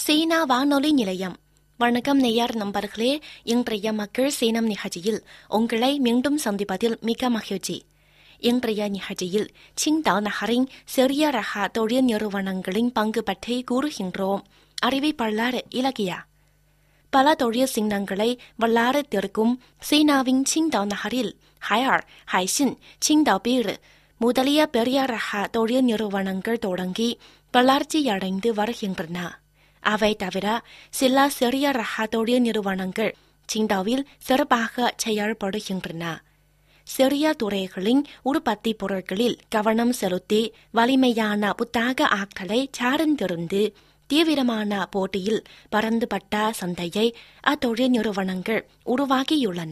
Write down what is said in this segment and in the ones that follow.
சீனா வானொலி நிலையம் வணக்கம் நேயர் நண்பர்களே இன்றைய மக்கள் சீனம் நிகழ்ச்சியில் உங்களை மீண்டும் சந்திப்பதில் மிக மகிழ்ச்சி இன்றைய நிகழ்ச்சியில் சிங்டா நகரின் சிறிய ரக தொழில் நிறுவனங்களின் பங்கு பற்றி கூறுகின்றோம் அறிவிப்பாளர் இலக்கியா பல தொழில் சின்னங்களை வல்லாரத்திற்கும் சீனாவின் சிங்டா நகரில் ஹயர் ஹைசின் சிங்டா பீர் முதலிய பெரிய ரக தொழில் நிறுவனங்கள் தொடங்கி வளர்ச்சியடைந்து வருகின்றன அவை தவிர சில சிறிய ரக தொழில் நிறுவனங்கள் சிங்டாவில் சிறப்பாக செயல்படுகின்றன சிறிய துறைகளின் உற்பத்தி பொருட்களில் கவனம் செலுத்தி வலிமையான புத்தாக்க ஆற்றலை சார்ந்திருந்து தீவிரமான போட்டியில் பரந்துபட்ட சந்தையை அத்தொழில் நிறுவனங்கள் உருவாக்கியுள்ளன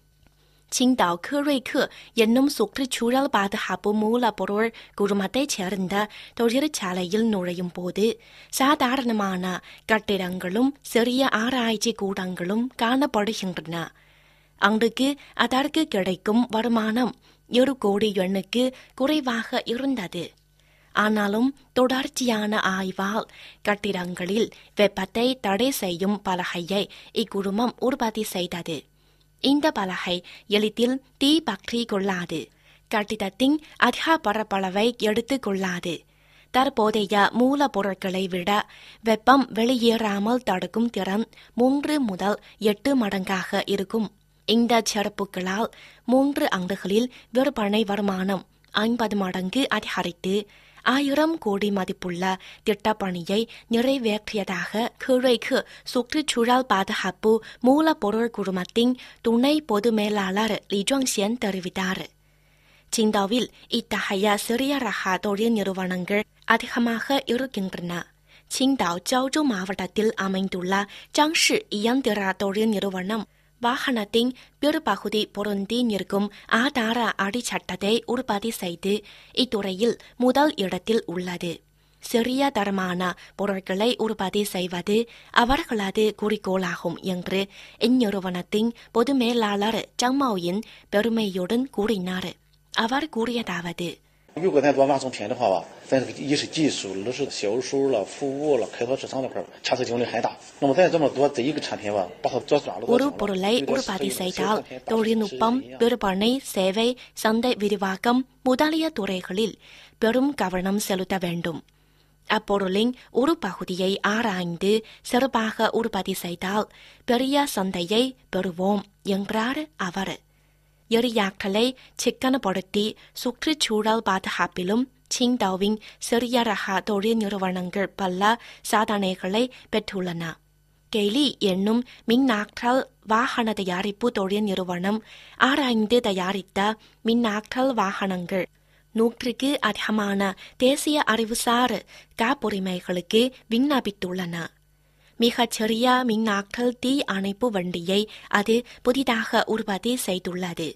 சிங்டாவ் கே瑞克 என்னும் சுற்றுச்சூழல் பாதுகாப்பு மூலப்பொருள் குழுமத்தைச் சேர்ந்த தொழிற்சாலையில் நுழையும் போது சாதாரணமான கட்டிடங்களும் சிறிய ஆராய்ச்சி கூடங்களும் காணப்படுகின்றன அன்றுக்கு அதற்கு கிடைக்கும் வருமானம் இரு கோடி எண்ணுக்கு குறைவாக இருந்தது ஆனாலும் தொடர்ச்சியான ஆய்வால் கட்டிடங்களில் வெப்பத்தை தடை செய்யும் பலகையை இக்குழுமம் உற்பத்தி செய்தது இந்த பலகை எளிதில் தீ பற்றி கொள்ளாது கட்டிடத்தின் அதிக பரப்பளவை எடுத்துக் கொள்ளாது தற்போதைய மூலப்பொருட்களை விட வெப்பம் வெளியேறாமல் தடுக்கும் திறன் மூன்று முதல் எட்டு மடங்காக இருக்கும் இந்த சிறப்புகளால் மூன்று ஆண்டுகளில் விற்பனை வருமானம் ஐம்பது மடங்கு அதிகரித்து ஆயிரம் கோடி மதிப்புள்ள திட்டப்பணியை நிறைவேற்றியதாக கிழக்கு சுற்றுச்சூழல் பாதுகாப்பு மூலப்பொருள் குழுமத்தின் துணை பொது மேலாளர் லி ஜுவாங்சியன் தெரிவித்தார் சிந்தாவில் இத்தகைய சிறிய ரக தொழில் நிறுவனங்கள் அதிகமாக இருக்கின்றன சிங்டாவ் ஜவுஜு மாவட்டத்தில் அமைந்துள்ள ஜாங்ஷி இயந்திர தொழில் நிறுவனம் வாகனத்தின் பிற்பகுதி பொருந்தி நிற்கும் ஆதார அடிச்சட்டத்தை உற்பத்தி செய்து இத்துறையில் முதல் இடத்தில் உள்ளது சிறிய தரமான பொருட்களை உற்பத்தி செய்வது அவர்களது குறிக்கோளாகும் என்று இந்நிறுவனத்தின் பொது மேலாளர் ஜங்மாவின் பெருமையுடன் கூறினார் அவர் கூறியதாவது 如果咱做完成品的话吧，咱这个一是技术，二是销售了、服务了、开拓市场这块儿牵扯精力很大。那么咱这么多这一个产品吧，把它做转了。 ஒரு பொருளை உற்பத்தி செய்தால் தொழில்நுட்பம் விற்பனை சேவை சந்தை விரிவாக்கம் முதலிய துறைகளில் பெரும் கவனம் செலுத்த வேண்டும் அப்பொருளின் ஒரு பகுதியை ஆராய்ந்து சிறப்பாக உற்பத்தி செய்தால் பெரிய சந்தையை பெறுவோம் என்றார் அவர் எரியாற்றலை சிக்கனப்படுத்தி சுற்றுச்சூழல் பாதுகாப்பிலும் சிங்டாவின் சிறிய ரக தொழில் நிறுவனங்கள் பல சாதனைகளை பெற்றுள்ளன கெய்லி என்னும் மின்னாற்றல் வாகன தயாரிப்பு தொழில் நிறுவனம் ஆராய்ந்து தயாரித்த மின்னாற்றல் வாகனங்கள் நூற்றுக்கு அதிகமான தேசிய அறிவுசார் காப்புரிமைகளுக்கு விண்ணப்பித்துள்ளன மிகச் சிறிய மின்னாற்றல் தீ அணைப்பு வண்டியை அது புதிதாக உற்பத்தி செய்துள்ளது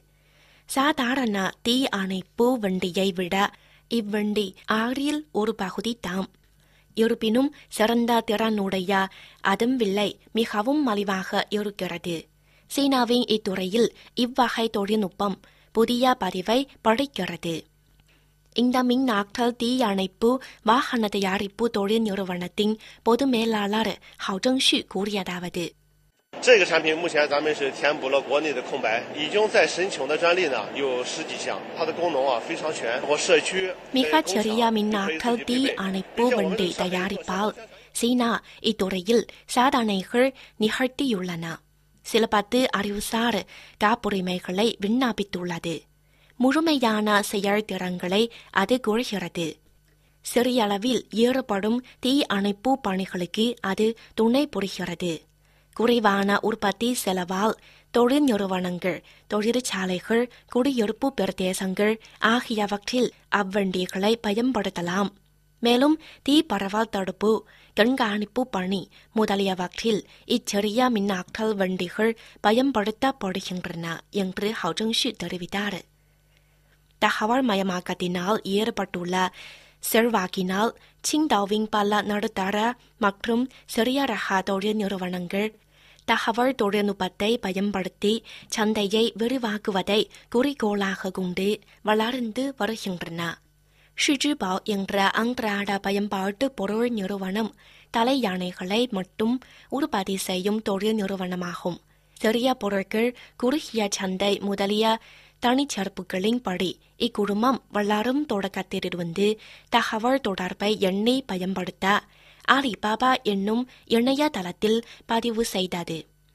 சாதாரண தீ அணைப்பு வண்டியை விட இவ்வண்டி ஆறில் ஒரு பகுதி தாம் இருப்பினும் சிறந்த திறனுடைய அதன் விலை மிகவும் மலிவாக இருக்கிறது சீனாவின் இத்துறையில் இவ்வகை தொழில்நுட்பம் புதிய பதிவை படைக்கிறது இந்த மின்னாற்றல் தீயணைப்பு வாகன தயாரிப்பு தொழில் நிறுவனத்தின் பொது மேலாளர் ஹவு ஜங்ஷு கூறியதாவது 这个产品目前咱们是填补了国内的空白，已经在申请的专利呢有十几项，它的功能啊非常全。我社区 மிகச் சிறிய மின்னாற்றல் தீ அணைப்பு வண்டி தயாரிப்பால் சீனா இத்துறையில் சாதனைகள் நிகழ்த்தியுள்ளன சில பத்து அறிவுசார் காப்புரிமைகளை விண்ணப்பித்துள்ளது முழுமையான செயல்திறன்களை அது கூறுகிறது சிறிய அளவில் ஏற்படும் தீ அணைப்பு பணிகளுக்கு அது துணை புரிகிறது குறைவான உற்பத்தி செலவால் தொழில் நிறுவனங்கள் தொழிற்சாலைகள் குடியிருப்பு பிரதேசங்கள் ஆகியவற்றில் அவ்வண்டிகளை பயன்படுத்தலாம் மேலும் தீ பரவல் தடுப்பு கண்காணிப்பு பணி முதலியவற்றில் இச்சிறிய மின்னாற்றல் வண்டிகள் பயன்படுத்தப்படுகின்றன என்று ஹவுஜங்ஷு தெரிவித்தார் தகவல் மயமாக்கத்தினால் ஏற்பட்டுள்ள செல்வாக்கினால் சிங்டாவின் பல நடுத்தர மற்றும் சிறிய ரக தொழில் நிறுவனங்கள் தகவல் தொழில்நுட்பத்தை பயன்படுத்தி சந்தையை விரிவாக்குவதை குறிக்கோளாக கொண்டு வளர்ந்து வருகின்றன ஷிஜிபாவ் என்ற அன்றாட பயன்பாட்டு பொருள் நிறுவனம் தலை யானைகளை மட்டும் உற்பத்தி செய்யும் தொழில் நிறுவனமாகும் சிறிய பொருட்கள் குறுகிய சந்தை முதலிய தனிச்சிறப்புகளின்படி இக்குழுமம் வளரும் தொடக்கத்திலிருந்து தகவல் தொடர்பை எண்ணி பயன்படுத்த அலிபாபா என்னும் இணையதளத்தில் பதிவு செய்தது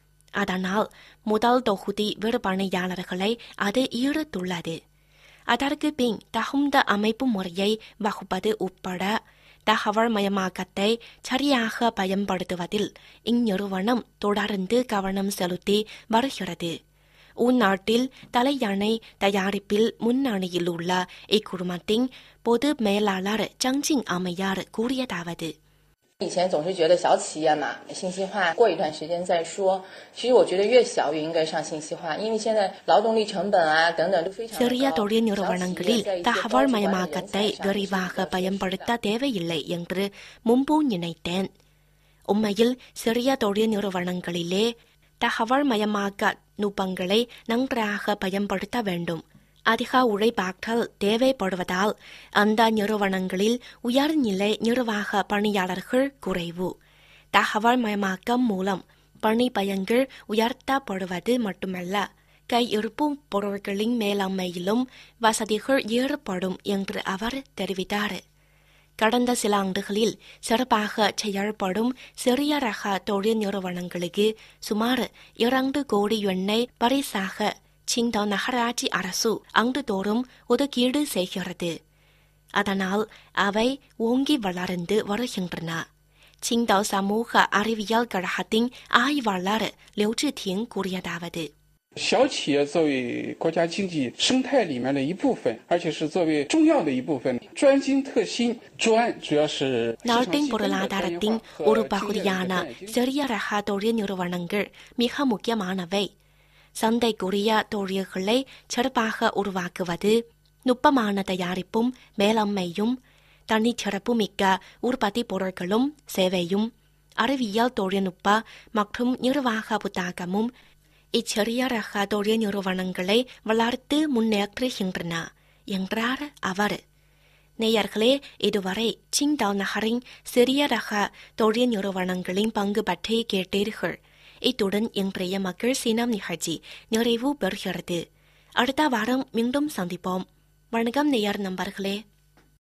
அதனால் முதல் தொகுதி விற்பனையாளர்களை அது ஈர்த்துள்ளது அதற்கு பின் தகுந்த அமைப்பு முறையை வகுப்பது உட்பட தகவல் மயமாக்கத்தை சரியாக பயன்படுத்துவதில் இந்நிறுவனம் தொடர்ந்து கவனம் செலுத்தி வருகிறது உள்நாட்டில் தலையானை தயாரிப்பில் முன்னணியில் உள்ள இக்குழுமத்தின் பொது மேலாளர் ஜங்ஜிங் அம்மையார் கூறியதாவது 以前总是觉得小企业嘛，信息化过一段时间再说。其实我觉得越小越应该上信息化，因为现在劳动力成本啊等等都非常 சிறிய 高。 தொழில் 小企 நிறுவனங்களில் 业在一些 தகவல் 高级化的人 மயமாக்கத்தை 才上 விரிவாக 是 பயன்படுத்த தேவையில்லை என்று முன்பு நினைத்தேன் உண்மையில் சிறிய தொழில் நிறுவனங்களிலே தகவல் மயமாக்க நுட்பங்களை நன்றாக பயன்படுத்த வேண்டும் அதிக உழைப்பாற்றல் தேவைப்படுவதால் அந்த நிறுவனங்களில் உயர்நிலை நிர்வாக பணியாளர்கள் குறைவு தகவல் மயமாக்கம் மூலம் பணி பயன்கள் உயர்த்தப்படுவது மட்டுமல்ல கையிருப்பு பொருட்களின் மேலாண்மையிலும் வசதிகள் ஏற்படும் என்று அவர் தெரிவித்தார் கடந்த சில ஆண்டுகளில் சிறப்பாக செயல்படும் சிறிய ரக தொழில் நிறுவனங்களுக்கு சுமார் இரண்டு கோடி எண்ணெய் பரிசாக சிங்டா நகராட்சி அரசு ஆண்டுதோறும் ஒதுக்கீடு செய்கிறது அதனால் அவை ஓங்கி வளர்ந்து வருகின்றன சிங்டா சமூக அறிவியல் கழகத்தின் ஆய்வாளர் லிu ஜிதிங் கூறியதாவது 小企业作为国家经济生态里面的一部分，而且是作为重要的一部分，专精特新。专主要是市场 நாட்டின் 细分的专 பொருளாதாரத்தின் 业化 ஒரு 和经验 பகுதியான 的专业精 சிறிய ரக தொழில் நிறுவனங்கள் மிக முக்கியமானவை சந்தைக்குரிய தொழில்களை சிறப்பாக உருவாக்குவது நுட்பமான தயாரிப்பும் மேலாண்மையும் தனிச்சிறப்பு மிக்க உற்பத்தி பொருட்களும் சேவையும் அறிவியல் தொழில்நுட்ப மற்றும் நிர்வாக புத்தாக்கமும் இச்சிறிய ரக தொழில் நிறுவனங்களை வளர்த்து முன்னேற்றுகின்றன என்றார் அவர் நேயர்களே இதுவரை சிங்டா நகரின் சிறிய ரக தொழில் நிறுவனங்களின் பங்கு பற்றி கேட்டீர்கள் இத்துடன் இன்றைய மக்கள் சினம் நிகழ்ச்சி நிறைவு பெறுகிறது அடுத்த வாரம் மீண்டும் சந்திப்போம் வணக்கம் நேயர் நண்பர்களே